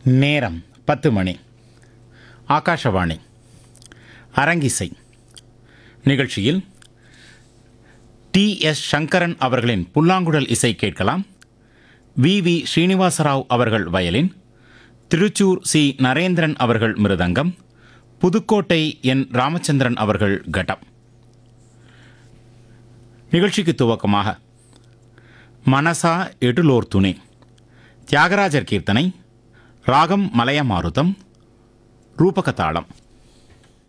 நேரம் பத்து மணி ஆகாஷவாணி அரங்கிசை நிகழ்ச்சியில் டி எஸ் சங்கரன் அவர்களின் புல்லாங்குழல் இசை கேட்கலாம் வி வி ஸ்ரீனிவாசராவ் அவர்கள் வயலின் திருச்சூர் சி நரேந்திரன் அவர்கள் மிருதங்கம் புதுக்கோட்டை என் ராமச்சந்திரன் அவர்கள் கட்டம் நிகழ்ச்சிக்கு துவக்கமாக மனசா எடுலோர் துணை தியாகராஜர் கீர்த்தனை ராகம் மலையமாருதம் ரூபகதாளம்